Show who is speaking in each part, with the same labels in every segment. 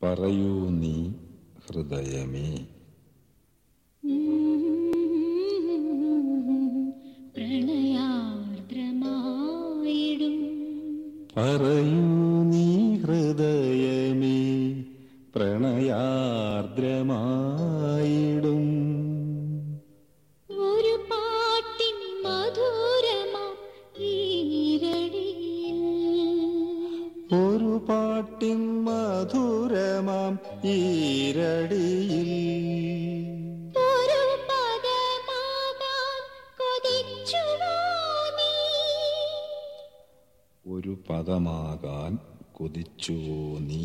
Speaker 1: പറയൂ നീ ഹൃദയമേ
Speaker 2: പ്രണയാർദ്രമായിടും
Speaker 1: പറയൂ നീ ഹൃദയമേ പ്രണയാർദ്രമായിടും
Speaker 2: ഒരു പാട്ടിൻ മധുരമാം ഈരടിയിൽ
Speaker 1: ഒരു പാട്ടിൻ മധുരമാം ഈരടിയിൽ
Speaker 2: ഒരു പദമാകാൻ കൊതിച്ചുവോ നീ
Speaker 1: ഒരു പദമാകാൻ കൊതിച്ചുവോ നീ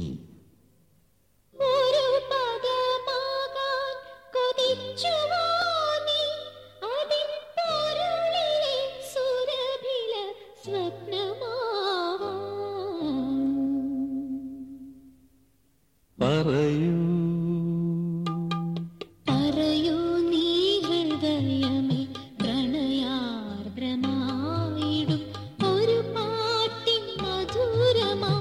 Speaker 2: ഒരു പദമാകാൻ കൊതിച്ചുവോ നീ അതിൻ പൊരുളിലെ സുരഭില സ്വപ്നമാവാം
Speaker 1: പറയൂ
Speaker 2: പറയൂ നീ ഹൃദയമേ പ്രണയാർദ്രമായിടും ഒരു പാട്ടിൻ മധുരമാം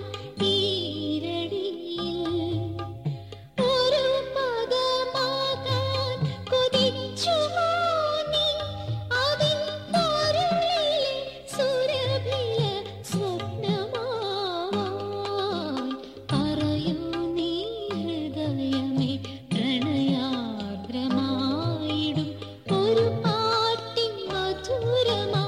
Speaker 2: ഈരടിയിൽ ഒരു പദമാകാൻ കൊതിച്ചുവോ നീ അതിൻ പൊരുളിലെ സുരഭില സ്വപ്നമാവാൻ പറയൂ നീ ഹൃദയമേ പ്രണയാർദ്രമായിടും ഒരു പാട്ടിൻ മധുരമാം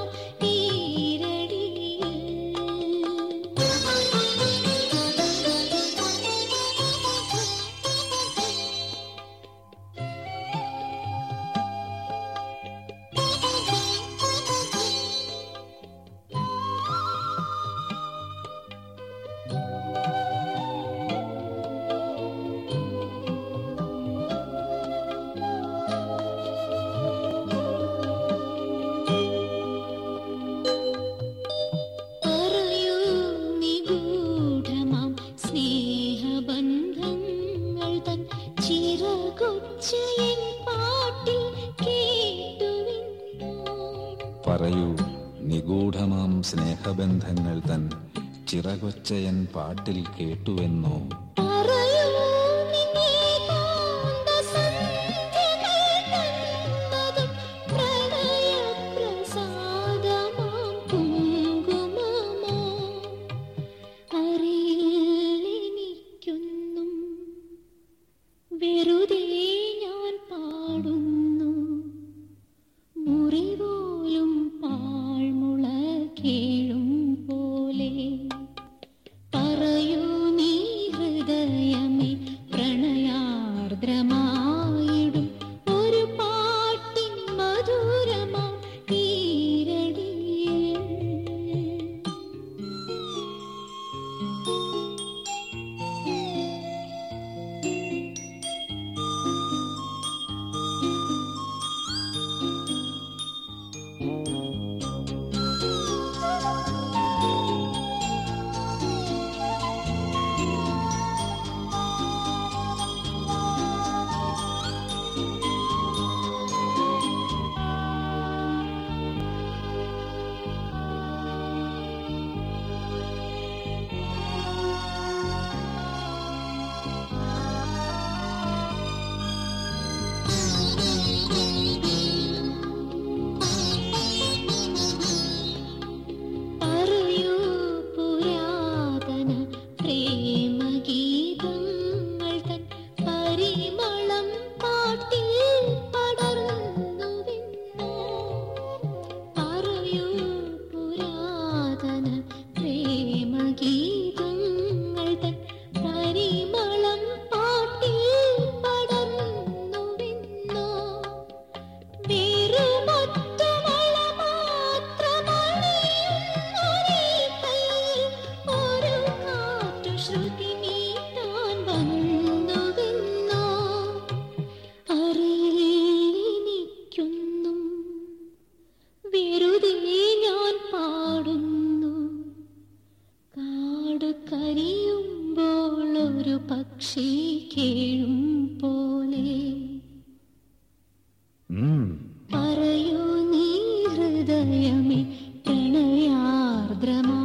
Speaker 2: പറയൂ നിഗൂഢമാം സ്നേഹബന്ധങ്ങൾ തൻ ചിറകൊച്ചയൻ പാട്ടിൽ കേട്ടുവിന്നോ
Speaker 1: പറയൂ നിഗൂഢമാം സ്നേഹബന്ധങ്ങൾ തൻ ചിറകൊച്ചയൻ പാട്ടിൽ കേട്ടുവെന്നോ
Speaker 2: പറയൂ നിന്നെ കാന്ത സന്ധ്യകൾ തന്നതും പ്രണയപ്രസാദമാം കുങ്കുമമോ അറിയില്ലെനിക്കൊന്നും വെറുതെ ഞാൻ പാടുന്നു മുറിപോലും പാഴ്മുള കേഴും പോലെ പറയൂ നീ ഹൃദയമേ പ്രണയാർദ്രമായിടും ഒരു പാട്ടിൻ മധുരമാം ഈരടിയിൽ പറയൂ പുരാതന പ്രേമഗീതങ്ങൾ തൻ പരിമളം പാട്ടിൽ പടർന്നുവെന്നോ പറയൂ പുരാതന പ്രേമഗീതങ്ങൾ തൻ പരിമളം പാട്ടിൽ പടർന്നുവെന്നോ വെറുമൊറ്റമള മാത്രമണിയുന്നൊരീ കയ്യിൽ ഒരു കാറ്റു ശ്രുതി മീട്ടാൻ വന്നുവെന്നോ അറിയില്ലെനിക്കൊന്നും വെറുതെ ഞാൻ പാടുന്നു കാട് കരിയുമ്പോൾ ഒരു പക്ഷി കേഴും പോലെ
Speaker 1: ഉം,
Speaker 2: പറയൂ നീ ഹൃദയമേ പ്രണയാർദ്രമാ